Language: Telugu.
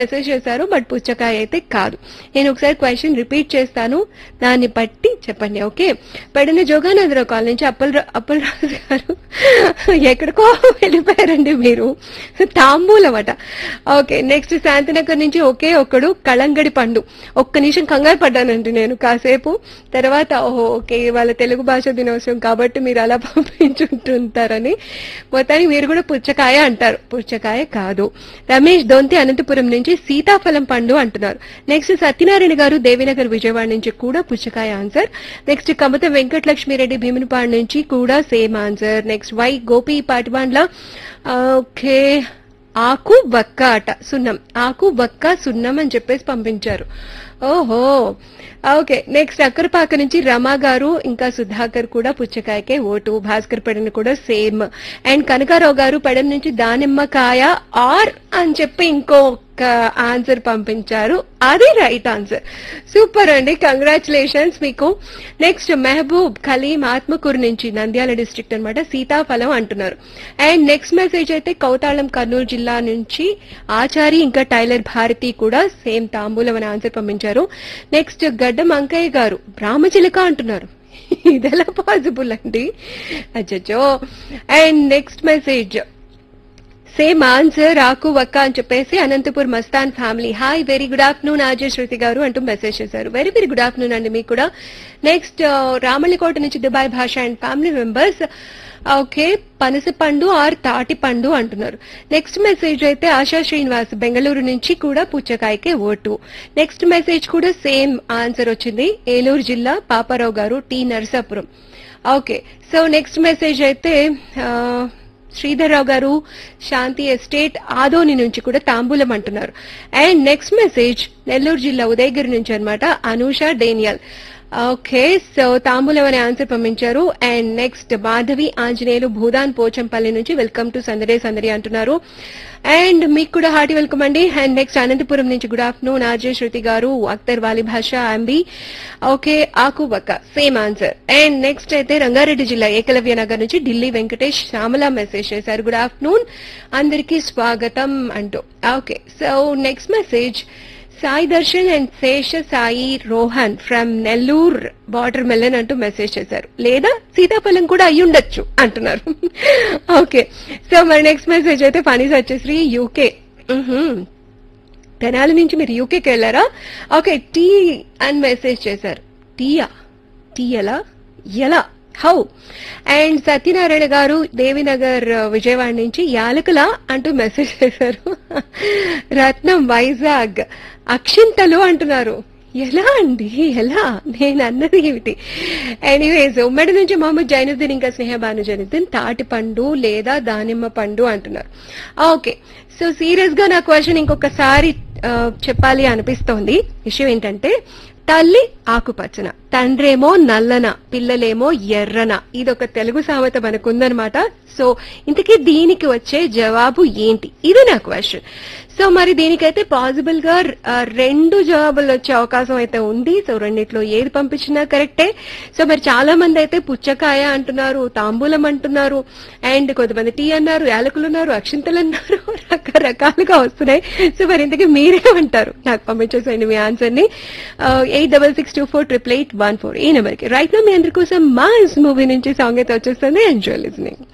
మెసేజ్ చేశారు బట్ పుచ్చకాయ అయితే కాదు నేను ఒకసారి క్వశ్చన్ రిపీట్ చేస్తాను దాన్ని బట్టి చెప్పండి ఓకే పడిన జోగానందరావు కాల్ నుంచి అప్పల్ అప్పలరాజు గారు ఎక్కడికో వెళ్ళిపోయారండి మీరు తాంబూలం అట ఓకే నెక్స్ట్ శాంతినగర్ నుంచి ఒకే ఒక్కడు కళంగడి పండు ఒక్క నిమిషం కంగారు పడ్డానండి నేను కాసేపు తర్వాత ఓహో ఓకే వాళ్ళ తెలుగు భాష దినోత్సవం కాబట్టి మీరు అలా పంపించుంటుంటారని మొత్తానికి మీరు కూడా పుచ్చకాయ అంటారు పుచ్చకాయ కాదు రమేష్ దొంతి అనంతపురం నుంచి సీతాఫలం పండు అంటున్నారు నెక్స్ట్ సత్యనారాయణ గారు దేవినగర్ విజయవాడ నుంచి కూడా పుచ్చకాయ ఆన్సర్ నెక్స్ట్ కమత వెంకటలక్ష్మిరెడ్డి భీమునిపాడు నుంచి కూడా same answer next Y Gopi Patibandla okay ఆకు బక్క అట సున్నం ఆకు బక్క సున్నం అని చెప్పేసి పంపించారు ఓహో ఓకే నెక్స్ట్ అక్కరపాక నుంచి రమా గారు ఇంకా సుధాకర్ కూడా పుచ్చకాయకే ఓటు భాస్కర్ పెడన్ కూడా సేమ్ అండ్ కనకారావు గారు పెడన్ నుంచి దానిమ్మకాయ ఆర్ అని చెప్పి ఇంకొక ఆన్సర్ పంపించారు అది రైట్ ఆన్సర్ సూపర్ అండి కంగ్రాచులేషన్స్ మీకు నెక్స్ట్ మెహబూబ్ ఖలీం ఆత్మకూరు నుంచి నంద్యాల డిస్ట్రిక్ట్ అన్నమాట సీతాఫలం అంటున్నారు అండ్ నెక్స్ట్ మెసేజ్ అయితే కౌతాళం కర్నూలు జిల్లా నుంచి ఆచారి ఇంకా టైలర్ భారతి కూడా సేమ్ తాంబూలం అని ఆన్సర్ పంపించారు నెక్స్ట్ గడ్డం అంకయ్య గారు బ్రాహ్మచిలక అంటున్నారు ఇదెలా పాసిబుల్ అండి అచ్చచ్చో and next message same answer ఆకు వక్క అని చెప్పేసి Anantapur Mastan family hi very good afternoon ఆజే శృతి గారు అంటూ మెసేజ్ చేశారు వెరీ వెరీ గుడ్ ఆఫ్టర్నూన్ అండి మీకు కూడా నెక్స్ట్ రామళ్ళకోట నుంచి దుబాయ్ భాష అండ్ ఫ్యామిలీ మెంబర్స్ ఓకే పనస పండు ఆర్ తాటి పండు అంటున్నారు నెక్స్ట్ మెసేజ్ అయితే ఆశా శ్రీనివాస్ బెంగళూరు నుంచి కూడా పుచ్చకాయకే ఓటు నెక్స్ట్ మెసేజ్ కూడా సేమ్ ఆన్సర్ వచ్చింది ఏలూరు జిల్లా Paparao garu T Narasapuram okay so next message అయితే ఆ, శ్రీధర్రావు గారు శాంతి ఎస్టేట్ ఆదోని నుంచి కూడా తాంబూలం అంటున్నారు అండ్ నెక్స్ట్ మెసేజ్ నెల్లూరు జిల్లా ఉదయగిరి నుంచి అన్నమాట అనూష డేనియల్ ఓకే సో తాంబూలం అనే ఆన్సర్ పంపించారు అండ్ నెక్స్ట్ మాధవి ఆంజనేయులు భూదాన్ పోచంపల్లి నుంచి వెల్కమ్ టు సందడే సందడి అంటున్నారు అండ్ మీకు కూడా హార్టీ వెల్కమ్ అండి అండ్ నెక్స్ట్ అనంతపురం నుంచి గుడ్ ఆఫ్టర్నూన్ ఆర్జే శృతి గారు అఖ్తర్ వాలి భాష అంబి ఓకే ఆకు బక్క సేమ్ ఆన్సర్ అండ్ నెక్స్ట్ అయితే రంగారెడ్డి జిల్లా ఏకలవ్య నగర్ నుంచి ఢిల్లీ వెంకటేష్ శ్యామల మెసేజ్ చేశారు గుడ్ ఆఫ్టర్నూన్ అందరికీ స్వాగతం అంటూ okay so next message Sai Darshan and Sesha Sai Rohan from Nellore watermelon అంటూ మెసేజ్ చేశారు లేదా సీతాఫలం కూడా అయి ఉండొచ్చు అంటున్నారు ఓకే సో మరి నెక్స్ట్ మెసేజ్ అయితే ఫనీ వచ్చేసి యూకే తెనాలి నుంచి మీరు యూకేకి వెళ్ళారా ఓకే టీ అని మెసేజ్ చేశారు టీయా టీ ఎలా ఎలా హౌ అండ్ సత్యనారాయణ గారు దేవినగర్ ఆ, విజయవాడ నుంచి యాలకుల అంటూ మెసేజ్ చేశారు రత్నం వైజాగ్ అక్షింతలు అంటున్నారు ఎలా అండి ఎలా నేను అన్నది ఏమిటి ఎనీవేస్ ఉమ్మడి నుంచి మొహమ్మద్ జైనుద్దీన్ ఇంకా స్నేహ భాను జైనుద్దీన్ తాటి పండు లేదా దానిమ్మ పండు అంటున్నారు ఓకే సో సీరియస్ గా నా క్వశ్చన్ ఇంకొకసారి ఆ, చెప్పాలి అనిపిస్తోంది విషయం ఏంటంటే తల్లి ఆకుపచ్చన తండ్రేమో నల్లన పిల్లలేమో ఎర్రన ఇదొక తెలుగు సామెత మనకుందనమాట సో ఇంతకీ దీనికి వచ్చే జవాబు ఏంటి ఇది నా క్వశ్చన్ సో మరి దీనికైతే పాసిబుల్ గా ఆ, రెండు జవాబులు వచ్చే అవకాశం అయితే ఉంది సో రెండిట్లో ఏది పంపించినా కరెక్టే సో మరి చాలా మంది అయితే పుచ్చకాయ అంటున్నారు తాంబూలం అంటున్నారు అండ్ కొంతమంది టీ అన్నారు యాలకులు ఉన్నారు అక్షింతలు అన్నారు రకరకాలుగా వస్తున్నాయి సో మరి ఇంతకీ మీరేమంటారు నాకు పంపించేసేయండి మీ ఆన్సర్ ని eight double six two four triple eight one four ఈ నెంబర్ కి రైట్ నా మీ అందరి కోసం మా మూవీ నుంచి సాంగ్ అయితే వచ్చేస్తుంది ఎంజాయ్ లిజనింగ్